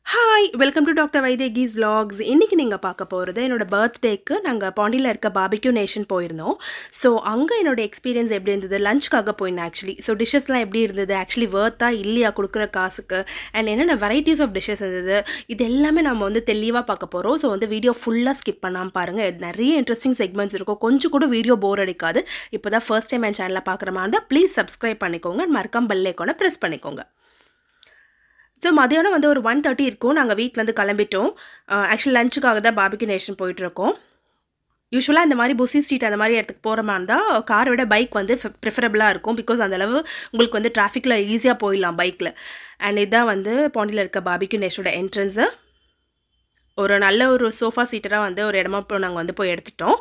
hi welcome to doctor Vaidehi's vlogs இன்றைக்கி நீங்கள் பார்க்க போகிறது என்னோட பர்த்டேக்கு நாங்கள் பாண்டியில் இருக்க பாபிக்யூ நேஷன் போயிருந்தோம் ஸோ அங்கே என்னோட எக்ஸ்பீரியன்ஸ் எப்படி இருந்தது லஞ்சுக்காக போயிருந்தேன் ஆக்சுவலி ஸோ டிஷ்ஷஸ்லாம் எப்படி இருந்தது ஆக்சுவலி வேர்த்தா இல்லையா கொடுக்குற காசுக்கு அண்ட் என்னென்ன வெரைட்டிஸ் ஆஃப் டிஷ்ஷஸ் இருந்தது இது எல்லாமே நம்ம வந்து தெளிவாக பார்க்க போகிறோம் ஸோ வந்து வீடியோ ஃபுல்லாக ஸ்கிப் பண்ணாமல் பாருங்கள் நிறைய இன்ட்ரெஸ்டிங் செக்மெண்ட்ஸ் இருக்கும் கொஞ்சம் கூட வீடியோ போர் அடிக்காது இப்போ தான் ஃபர்ஸ்ட் டைம் என் சேனலில் பார்க்குற மாதிரி இருந்தால் ப்ளீஸ் சப்ஸ்கிரைப் பண்ணிக்கோங்க மறக்காம பெல் ஐக்கானை ப்ரெஸ் பண்ணிக்கோங்க ஸோ மதியானம் வந்து ஒரு ஒன் தேர்ட்டி இருக்கும் நாங்கள் வீட்டிலேருந்து கிளம்பிட்டோம் ஆக்சுவலி லஞ்சுக்காக தான் பாபிக்கு நேஷன் போயிட்டுருக்கோம் யூஸ்வலாக இந்த மாதிரி புசி ஸ்ட்ரீட் அந்த மாதிரி இடத்துக்கு போகிற மாதிரி இருந்தால் காரை விட பைக் வந்து ப்ரிஃபரபுளாக இருக்கும் பிகாஸ் அந்தளவு உங்களுக்கு வந்து டிராஃபிக்கில் ஈஸியாக போயிடலாம் பைக்கில் அண்ட் இதுதான் வந்து பாண்டியில் இருக்க பாபிக்கு நேஷனோட என்ட்ரன்ஸு ஒரு நல்ல ஒரு சோஃபா சீட்டராக வந்து ஒரு இடமா இப்போ நாங்கள் வந்து போய் எடுத்துட்டோம்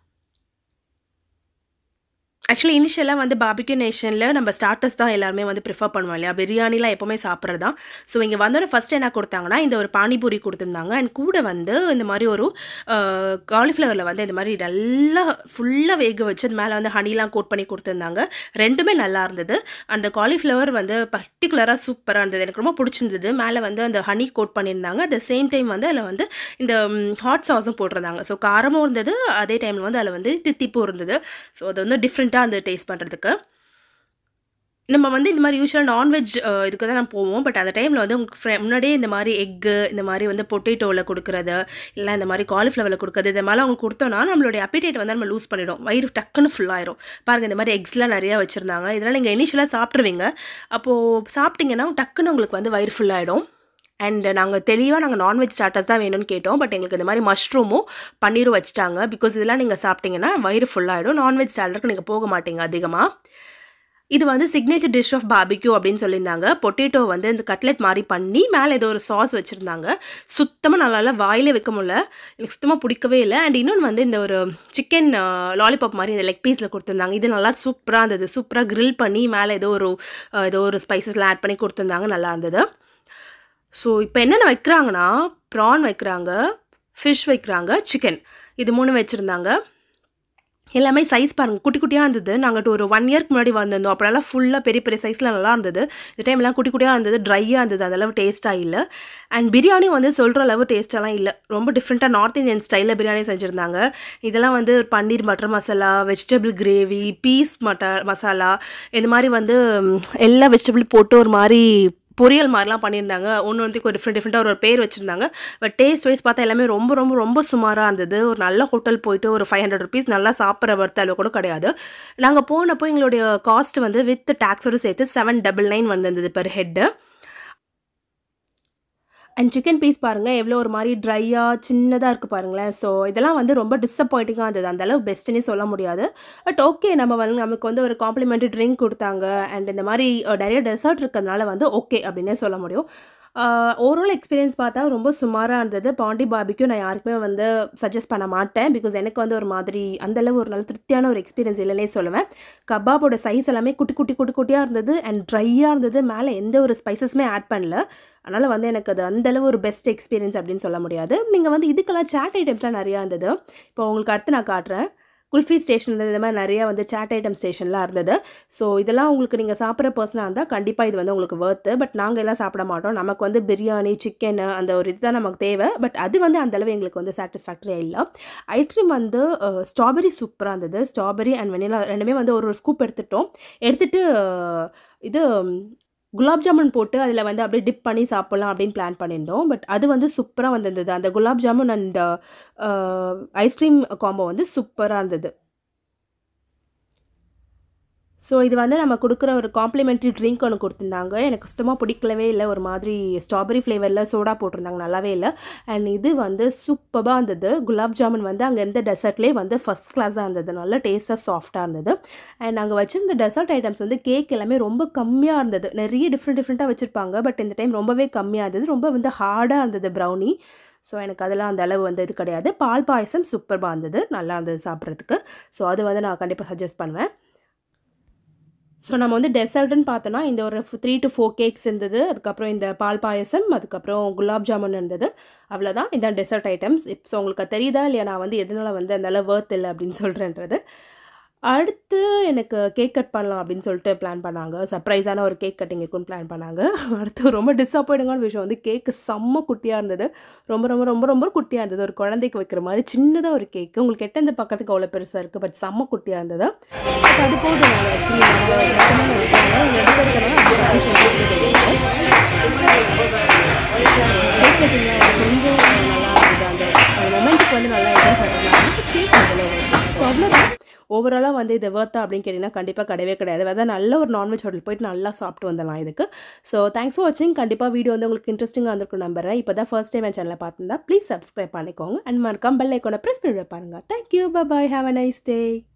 ஆக்சுவலி இனிஷியலாக வந்து பாபிக்யூ நேஷனில் நம்ம ஸ்டார்டர்ஸ் தான் எல்லாருமே வந்து ப்ரிஃபர் பண்ணுவோம் இல்லையா பிரியாணிலாம் எப்போவுமே சாப்பிட்றது தான் ஸோ இங்கே வந்தோடனே ஃபஸ்ட் என்ன கொடுத்தாங்கன்னா இந்த ஒரு பானிபூரி கொடுத்துருந்தாங்க அண்ட் கூட வந்து இந்த மாதிரி ஒரு காலிஃப்ளவரில் வந்து இந்த மாதிரி நல்லா ஃபுல்லாக வேக வச்சு அது மேலே வந்து ஹனிலாம் கோட் பண்ணி கொடுத்துருந்தாங்க ரெண்டுமே நல்லா இருந்தது அந்த காலிஃப்ளவர் வந்து பர்டிகுலராக சூப்பராக இருந்தது எனக்கு ரொம்ப பிடிச்சிருந்தது மேலே வந்து அந்த ஹனி கோட் பண்ணியிருந்தாங்க அட் த சேம் டைம் வந்து அதில் வந்து இந்த ஹாட் சாஸும் போட்டிருந்தாங்க ஸோ காரமும் இருந்தது அதே டைமில் வந்து அதில் வந்து தித்திப்பும் இருந்தது ஸோ அது வந்து டிஃப்ரெண்ட்டாக அந்த டேஸ்ட் பண்ணுறதுக்கு நம்ம வந்து இந்த மாதிரி யூஸ்வலாக நான்வெஜ் இதுக்கு தான் நான் போவோம் பட் அந்த டைமில் வந்து உங்களுக்கு ஃப்ரெ முன்னாடியே இந்த மாதிரி எக்கு இந்த மாதிரி வந்து பொட்டேட்டோவில் கொடுக்குறது இல்லை இந்த மாதிரி காலிஃப்ளவரில் கொடுக்குறது இந்த மாதிரிலாம் அவங்க கொடுத்தோன்னா நம்மளுடைய அப்பிடேட் வந்து நம்ம லூஸ் பண்ணிடும் வயிறு டக்குன்னு ஃபுல்லாயிரும் பாருங்கள் இந்த மாதிரி எக்ஸ்லாம் நிறையா வச்சுருந்தாங்க இதெல்லாம் நீங்கள் இனிஷியலாக சாப்பிட்ருவீங்க அப்போது சாப்பிட்டீங்கன்னா டக்குன்னு உங்களுக்கு வந்து வயிறு ஃபுல்லாகிடும் அண்ட் நாங்கள் தெளிவாக நாங்கள் நான்வெஜ் ஸ்டார்டர்ஸ் தான் வேணும்னு கேட்டோம் பட் எங்களுக்கு இந்த மாதிரி மஷ்ரூமும் பன்னீரும் வச்சுட்டாங்க பிகாஸ் இதெல்லாம் நீங்கள் சாப்பிட்டீங்கன்னா வயிறு ஃபுல்லாகிடும் நான்வெஜ் ஸ்டார்டருக்கு நீங்கள் போக மாட்டீங்க அதிகமாக இது வந்து சிக்னேச்சர் டிஷ் ஆஃப் பாபிக்யூ அப்படின்னு சொல்லியிருந்தாங்க பொட்டேட்டோ வந்து இந்த கட்லெட் மாதிரி பண்ணி மேலே ஏதோ ஒரு சாஸ் வச்சுருந்தாங்க சுத்தமாக நல்லா வாயிலே வைக்க முடியல எனக்கு சுத்தமாக பிடிக்கவே இல்லை அண்ட் இன்னொன்று வந்து இந்த ஒரு சிக்கன் லாலிபாப் மாதிரி இந்த லெக் பீஸில் கொடுத்துருந்தாங்க இது நல்லா சூப்பராக இருந்தது சூப்பராக க்ரில் பண்ணி மேலே ஏதோ ஒரு ஏதோ ஒரு ஸ்பைசஸ்லாம் ஆட் பண்ணி கொடுத்துருந்தாங்க நல்லா இருந்தது ஸோ இப்போ என்னென்ன வைக்கிறாங்கன்னா ப்ரான் வைக்கிறாங்க ஃபிஷ் வைக்கிறாங்க சிக்கன் இது மூணு வச்சுருந்தாங்க எல்லாமே சைஸ் பாருங்கள் குட்டி குட்டியாக இருந்தது நாங்கள் ஒரு ஒன் இயர்க்கு முன்னாடி வந்திருந்தோம் அப்போலாம் ஃபுல்லாக பெரிய பெரிய சைஸில் நல்லா இருந்தது இந்த டைம்லாம் குட்டி குட்டியாக இருந்தது ட்ரையாக இருந்தது அந்தளவு டேஸ்ட்டாக இல்லை அண்ட் பிரியாணி வந்து சொல்கிற அளவு டேஸ்ட்டெல்லாம் இல்லை ரொம்ப டிஃப்ரெண்ட்டாக நார்த் இந்தியன் ஸ்டைலில் பிரியாணி செஞ்சுருந்தாங்க இதெல்லாம் வந்து paneer butter masala vegetable gravy peas மட்ட மசாலா இந்த மாதிரி வந்து எல்லா வெஜிடபிள் போட்டு ஒரு மாதிரி பொரியல் மாதிரிலாம் பண்ணியிருந்தாங்க ஒன்று வந்து ஒரு டிஃப்ரெண்ட் டிஃப்ரெண்ட்டாக ஒரு பேர் வச்சுருந்தாங்க பட் டேஸ்ட் வைஸ் பார்த்தா எல்லாமே ரொம்ப ரொம்ப ரொம்ப சுமாராக இருந்தது ஒரு நல்ல ஹோட்டல் போயிட்டு ஒரு ஃபைவ் ஹண்ட்ரட் ருபீஸ் நல்லா சாப்பிட்ற வர்த்த அளவு கூட கிடையாது நாங்கள் போனப்போ எங்களுடைய காஸ்ட் வந்து வித் டேக்ஸோடு சேர்த்து செவன் டபுள் நைன் வந்திருந்தது per head and chicken piece பாருங்கள் எவ்வளோ ஒரு மாதிரி ட்ரையாக சின்னதாக இருக்குது பாருங்களேன் ஸோ இதெல்லாம் வந்து ரொம்ப டிஸப்பாயிண்டிங்காக இருந்தது அந்தளவு பெஸ்ட்டுன்னே சொல்ல முடியாது பட் ஓகே நம்ம வந்து நமக்கு வந்து ஒரு காம்ப்ளிமெண்ட்ரி ட்ரிங்க் கொடுத்தாங்க அண்ட் இந்த மாதிரி நிறைய டெசர்ட் இருக்கிறதுனால வந்து ஓகே அப்படின்னே சொல்ல முடியும் ஓவரால் எக்ஸ்பீரியன்ஸ் பார்த்தா ரொம்ப சுமாராக இருந்தது பாண்டி பாபிக்கும் நான் யாருக்குமே வந்து சஜஸ்ட் பண்ண மாட்டேன் பிகாஸ் எனக்கு வந்து ஒரு மாதிரி அந்தளவு ஒரு நல்ல திருப்தியான ஒரு எக்ஸ்பீரியன்ஸ் இல்லைன்னே சொல்லுவேன் கபாபோட சைஸ் எல்லாமே குட்டி குட்டி குட்டி குட்டியாக இருந்தது அண்ட் ட்ரையாக இருந்தது மேலே எந்த ஒரு ஸ்பைசஸுமே ஆட் பண்ணல அதனால் வந்து எனக்கு அது அந்தளவு ஒரு பெஸ்ட் எக்ஸ்பீரியன்ஸ் அப்படின்னு சொல்ல முடியாது நீங்கள் வந்து இதுக்கெல்லாம் சேட் ஐட்டம்ஸ்லாம் நிறையா இருந்தது இப்போ உங்களுக்கு அடுத்து நான் காட்டுறேன் குல்ஃபி ஸ்டேஷன் இருந்தது இந்த மாதிரி நிறையா வந்து சேட் ஐட்டம் ஸ்டேஷன்லாம் இருந்தது ஸோ இதெல்லாம் உங்களுக்கு நீங்கள் சாப்பிட்ற பர்சனாக இருந்தால் கண்டிப்பாக இது வந்து உங்களுக்கு ஒர்த்து பட் நாங்கள் எல்லாம் சாப்பிட மாட்டோம் நமக்கு வந்து பிரியாணி சிக்கன் அந்த ஒரு இதுதான் நமக்கு தேவை பட் அது வந்து அந்தளவு எங்களுக்கு வந்து சாட்டிஸ்ஃபேக்டரியாக இல்லை ஐஸ்கிரீம் வந்து ஸ்ட்ராபெரி சூப்பராக இருந்தது ஸ்ட்ராபெரி அண்ட் வெனிலா ரெண்டுமே வந்து ஒரு ஒரு ஸ்கூப் எடுத்துட்டோம் எடுத்துகிட்டு இது குலாப் ஜாமுன் போட்டு அதில் வந்து அப்படியே டிப் பண்ணி சாப்பிட்லாம் அப்படின்னு பிளான் பண்ணியிருந்தோம் பட் அது வந்து சூப்பராக வந்திருந்தது அந்த gulab jamun and ice cream combo வந்து சூப்பராக இருந்தது ஸோ இது வந்து நம்ம கொடுக்குற ஒரு காம்ப்ளிமெண்ட்ரி ட்ரிங்க் ஒன்று கொடுத்துருந்தாங்க எனக்கு சுத்தமாக பிடிக்கலவே இல்லை ஒரு மாதிரி ஸ்ட்ராபெரி ஃப்ளேவரில் சோடா போட்டிருந்தாங்க நல்லாவே இல்லை அண்ட் இது வந்து சூப்பராக இருந்தது குலாப் ஜாமுன் வந்து அங்கே எந்த டெசர்ட்லேயே வந்து ஃபஸ்ட் கிளாஸாக இருந்தது நல்ல டேஸ்ட்டாக சாஃப்டாக இருந்தது அண்ட் அங்கே வச்சுருந்த டெசர்ட் ஐட்டம்ஸ் வந்து கேக் எல்லாமே ரொம்ப கம்மியாக இருந்தது நிறைய டிஃப்ரெண்ட் டிஃப்ரெண்ட்டாக வச்சுருப்பாங்க பட் இந்த டைம் ரொம்பவே கம்மியாக இருந்தது ரொம்ப வந்து ஹார்டாக இருந்தது ப்ரௌனி ஸோ எனக்கு அதெல்லாம் அந்த அளவு வந்து இது கிடையாது பால் பாயசம் சூப்பராக இருந்தது நல்லா இருந்தது சாப்பிட்றதுக்கு ஸோ அது வந்து நான் கண்டிப்பாக சஜஸ்ட் பண்ணுவேன் ஸோ நம்ம வந்து டெசர்ட்னு பார்த்தோன்னா இந்த ஒரு த்ரீ டு ஃபோர் கேக்ஸ் இருந்தது அதுக்கப்புறம் இந்த பால் பாயசம் அதுக்கப்புறம் குலாப் ஜாமுன் இருந்தது அவ்வளோதான் இந்த டெசர்ட் ஐட்டம்ஸ் இப்போ ஸோ உங்களுக்கு தெரியுதா இல்லையா நான் வந்து எதனால் வந்து அந்த அளவு வேர்த் இல்லை அப்படின்னு சொல்கிறேன்றது அடுத்து எனக்கு கேக் கட் பண்ணலாம் அப்படின்னு சொல்லிட்டு பிளான் பண்ணாங்க சர்ப்ரைஸான ஒரு கேக் கட்டிங் இருக்குன்னு பிளான் பண்ணாங்க அடுத்து ரொம்ப டிஸப்பாயிண்டிங்கான விஷயம் வந்து கேக்கு செம்ம குட்டியாக இருந்தது ரொம்ப ரொம்ப ரொம்ப ரொம்ப குட்டியாக இருந்தது ஒரு குழந்தைக்கு வைக்கிற மாதிரி சின்னதாக ஒரு கேக்கு உங்களுக்கு எட்ட இந்த பக்கத்துக்கு அவ்வளோ பெருசாக இருக்குது பட் செம்ம குட்டியாக இருந்தது பட் அது போதும் நாங்கள் ஆக்சுவலி நாங்கள் ரெண்டு பேருக்கெல்லாம் கேக் கட்டிங் கொஞ்சம் நல்லா இருந்தது அந்த மொமெண்ட்டுக்கு வந்து நல்லா என்ஜாய் கேக் ஸோ அவ்வளோதான் ஓவராலாக வந்து இது வேர்த்தா அப்படின்னு கேட்டிங்கன்னா கண்டிப்பாக கிடையவே கிடையாது அதாவது நல்ல ஒரு நான்வெஜ் ஹோட்டல் போயிட்டு நல்லா சாப்பிட்டு வந்துடலாம் இதுக்கு ஸோ தேங்க்ஸ் ஃபார் வாட்சிங் கண்டிப்பாக வீடியோ வந்து உங்களுக்கு இன்ட்ரெஸ்டிங்காக இருந்திருக்கும் நம்புறேன் இப்போ தான் ஃபர்ஸ்ட் டைம் என் சேனலை பார்த்துருந்தா ப்ளீஸ் சப்ஸ்கிரைப் பண்ணிக்கோங்க அண்ட் மறக்காம பெல் ஐக்கோனை ப்ரெஸ் பண்ணி பாருங்கள் thank you bye have a nice day